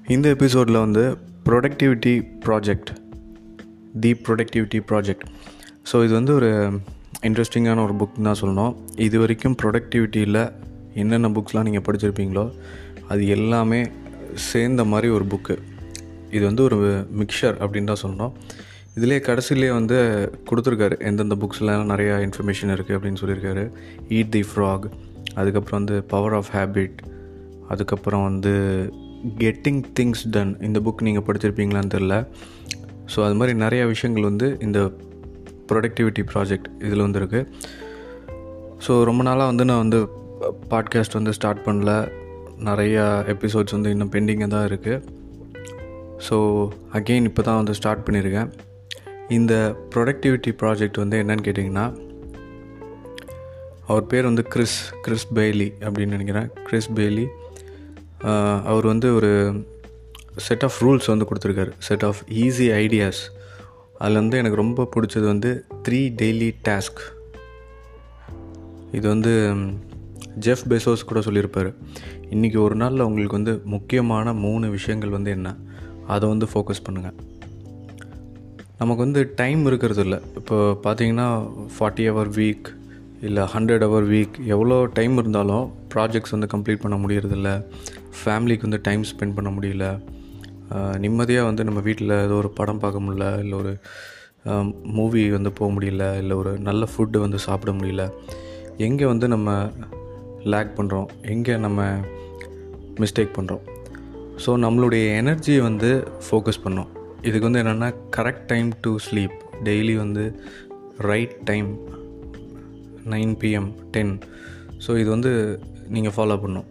இந்த எபிசோடில் வந்து productivity project the productivity project so இது வந்து ஒரு இன்ட்ரெஸ்டிங்கான ஒரு புக் தான் சொல்லணும் இது வரைக்கும் ப்ரொடக்டிவிட்டியில் என்னென்ன புக்ஸ்லாம் நீங்கள் படிச்சிருப்பீங்களோ அது எல்லாமே சேர்ந்த மாதிரி ஒரு புக்கு இது வந்து ஒரு மிக்சர் அப்படின்னு தான் சொல்லணும் இதிலே கடைசியிலே வந்து கொடுத்துருக்காரு எந்தெந்த புக்ஸ்லாம் நிறையா இன்ஃபர்மேஷன் இருக்குது அப்படின்னு சொல்லியிருக்காரு ஈட் தி ஃப்ராக் அதுக்கப்புறம் வந்து பவர் ஆஃப் ஹேபிட் அதுக்கப்புறம் வந்து கெட்டிங் திங்ஸ் டன் இந்த புக் நீங்கள் படிச்சிருப்பீங்களான்னு தெரில ஸோ அது மாதிரி நிறையா விஷயங்கள் வந்து இந்த ப்ரொடக்டிவிட்டி ப்ராஜெக்ட் இதில் வந்து இருக்குது ஸோ ரொம்ப நாளாக வந்து நான் வந்து பாட்காஸ்ட் வந்து ஸ்டார்ட் பண்ணல நிறையா எபிசோட்ஸ் வந்து இன்னும் பெண்டிங்காக தான் இருக்குது ஸோ அகெயின் இப்போ தான் வந்து ஸ்டார்ட் பண்ணியிருக்கேன் இந்த ப்ரொடக்டிவிட்டி ப்ராஜெக்ட் வந்து என்னன்னு கேட்டிங்கன்னா அவர் பேர் வந்து கிறிஸ் கிறிஸ் பெய்லி அப்படின்னு நினைக்கிறேன் கிறிஸ் பெய்லி அவர் வந்து ஒரு செட் ஆஃப் ரூல்ஸ் வந்து கொடுத்துருக்காரு செட் ஆஃப் ஈஸி ஐடியாஸ் அதில் வந்து எனக்கு ரொம்ப பிடிச்சது வந்து த்ரீ டெய்லி டாஸ்க் இது வந்து ஜெஃப் பெசோஸ் கூட சொல்லியிருப்பார் இன்றைக்கி ஒரு நாளில் உங்களுக்கு வந்து முக்கியமான மூணு விஷயங்கள் வந்து என்ன அதை வந்து ஃபோக்கஸ் பண்ணுங்கள் நமக்கு வந்து டைம் இருக்கிறது இல்லை இப்போ பார்த்தீங்கன்னா ஃபார்ட்டி ஹவர் வீக் இல்லை ஹண்ட்ரட் ஹவர் வீக் எவ்வளோ டைம் இருந்தாலும் ப்ராஜெக்ட்ஸ் வந்து கம்ப்ளீட் பண்ண முடியறதில்ல ஃபேமிலிக்கு வந்து டைம் ஸ்பெண்ட் பண்ண முடியல நிம்மதியாக வந்து நம்ம வீட்டில் ஏதோ ஒரு படம் பார்க்க முடியல இல்லை ஒரு மூவி வந்து போக முடியல இல்லை ஒரு நல்ல ஃபுட்டு வந்து சாப்பிட முடியல எங்கே வந்து நம்ம லேக் பண்ணுறோம் எங்கே நம்ம மிஸ்டேக் பண்ணுறோம் ஸோ நம்மளுடைய எனர்ஜியை வந்து ஃபோக்கஸ் பண்ணோம் இதுக்கு வந்து என்னென்னா correct time to sleep daily வந்து right time nine PM ten so இது வந்து நீங்கள் ஃபாலோ பண்ணும்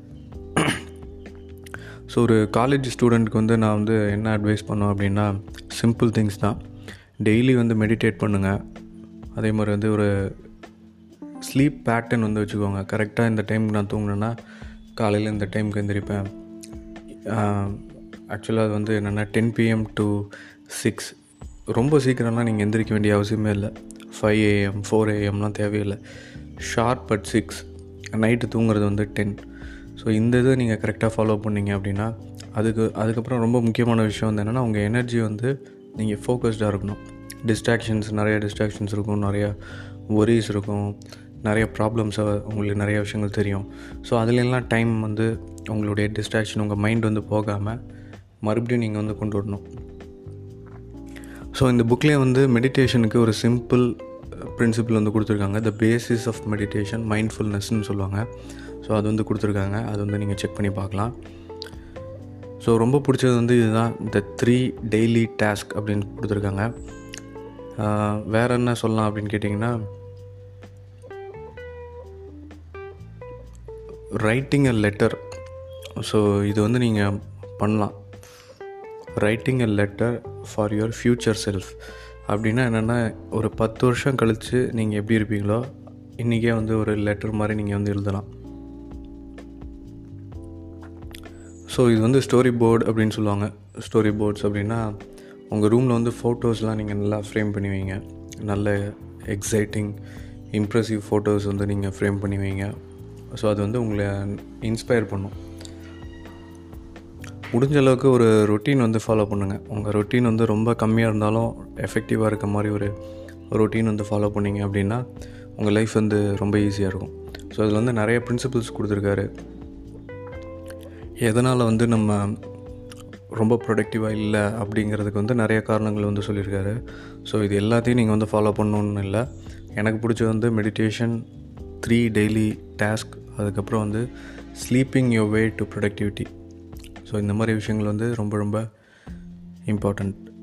ஸோ ஒரு காலேஜ் ஸ்டூடெண்ட்க்கு வந்து நான் வந்து என்ன அட்வைஸ் பண்ணோம் அப்படின்னா சிம்பிள் திங்ஸ் தான் டெய்லி வந்து மெடிடேட் பண்ணுங்கள் அதே மாதிரி வந்து ஒரு ஸ்லீப் பேட்டர்ன் வந்து வச்சுக்கோங்க கரெக்டாக இந்த டைமுக்கு நான் தூங்கினேன்னா காலையில் இந்த டைமுக்கு எந்திரிப்பேன் ஆக்சுவலாக அது வந்து என்னென்னா டென் பிஎம் டு சிக்ஸ் ரொம்ப சீக்கிரம்லாம் நீங்கள் எந்திரிக்க வேண்டிய அவசியமே இல்லை ஃபைவ் ஏஎம் ஃபோர் ஏஎம்லாம் தேவையில்லை ஷார்ப் அட் சிக்ஸ் நைட்டு தூங்குறது வந்து டென் ஸோ இந்த இதை நீங்கள் கரெக்டாக ஃபாலோ பண்ணிங்க அப்படின்னா அதுக்கு அதுக்கப்புறம் ரொம்ப முக்கியமான விஷயம் வந்து என்னென்னா உங்கள் எனர்ஜி வந்து நீங்கள் ஃபோக்கஸ்டாக இருக்கணும் டிஸ்ட்ராக்ஷன்ஸ் நிறைய டிஸ்ட்ராக்ஷன்ஸ் இருக்கும் நிறையா ஒரிஸ் இருக்கும் நிறைய ப்ராப்ளம்ஸை உங்களுக்கு நிறைய விஷயங்கள் தெரியும் ஸோ அதுலெல்லாம் டைம் வந்து உங்களுடைய டிஸ்ட்ராக்ஷன் உங்கள் மைண்ட் வந்து போகாமல் மறுபடியும் நீங்கள் வந்து கொண்டு வரணும் ஸோ இந்த புக்லேயே வந்து மெடிடேஷனுக்கு ஒரு சிம்பிள் பிரின்சிபிள் வந்து கொடுத்துருக்காங்க த பேசிஸ் ஆஃப் மெடிடேஷன் மைண்ட்ஃபுல்னஸ்ன்னு சொல்லுவாங்க ஸோ அது வந்து கொடுத்துருக்காங்க அது வந்து நீங்கள் செக் பண்ணி பார்க்கலாம் ஸோ ரொம்ப பிடிச்சது வந்து இதுதான் த த்ரீ டெய்லி டாஸ்க் அப்படின்னு கொடுத்துருக்காங்க வேறு என்ன சொல்லலாம் அப்படின்னு கேட்டிங்கன்னா ரைட்டிங் அ லெட்டர் ஸோ இது வந்து நீங்கள் பண்ணலாம் writing a letter for your future self அப்படின்னா என்னென்னா ஒரு பத்து வருஷம் கழித்து நீங்கள் எப்படி இருப்பீங்களோ இன்றைக்கே வந்து ஒரு லெட்டர் மாதிரி நீங்கள் வந்து எழுதலாம் ஸோ இது வந்து ஸ்டோரி போர்டு அப்படின்னு சொல்லுவாங்க ஸ்டோரி போர்ட்ஸ் அப்படின்னா உங்கள் ரூமில் வந்து ஃபோட்டோஸ்லாம் நீங்கள் நல்லா ஃப்ரேம் பண்ணி வைங்க நல்ல எக்ஸைட்டிங் இம்ப்ரெசிவ் ஃபோட்டோஸ் வந்து நீங்கள் ஃப்ரேம் பண்ணி வைங்க ஸோ அது வந்து உங்களை இன்ஸ்பயர் பண்ணும் முடிஞ்ச அளவுக்கு ஒரு ரொட்டீன் வந்து ஃபாலோ பண்ணுங்கள் உங்கள் ரொட்டீன் வந்து ரொம்ப கம்மியாக இருந்தாலும் எஃபெக்டிவாக இருக்க மாதிரி ஒரு ரொட்டீன் வந்து ஃபாலோ பண்ணிங்க அப்படின்னா உங்கள் லைஃப் வந்து ரொம்ப ஈஸியாக இருக்கும் ஸோ அதில் வந்து நிறைய ப்ரின்சிபிள்ஸ் கொடுத்துருக்காரு எதனால் வந்து நம்ம ரொம்ப ப்ரொடக்டிவாக இல்லை அப்படிங்கிறதுக்கு வந்து நிறைய காரணங்கள் வந்து சொல்லியிருக்காரு ஸோ இது எல்லாத்தையும் நீங்கள் வந்து ஃபாலோ பண்ணணுன்னு இல்லை எனக்கு பிடிச்சது வந்து மெடிடேஷன் த்ரீ டெய்லி டாஸ்க் அதுக்கப்புறம் வந்து sleeping your way to productivity so இந்த மாதிரி விஷயங்கள் வந்து ரொம்ப ரொம்ப இம்பார்ட்டண்ட்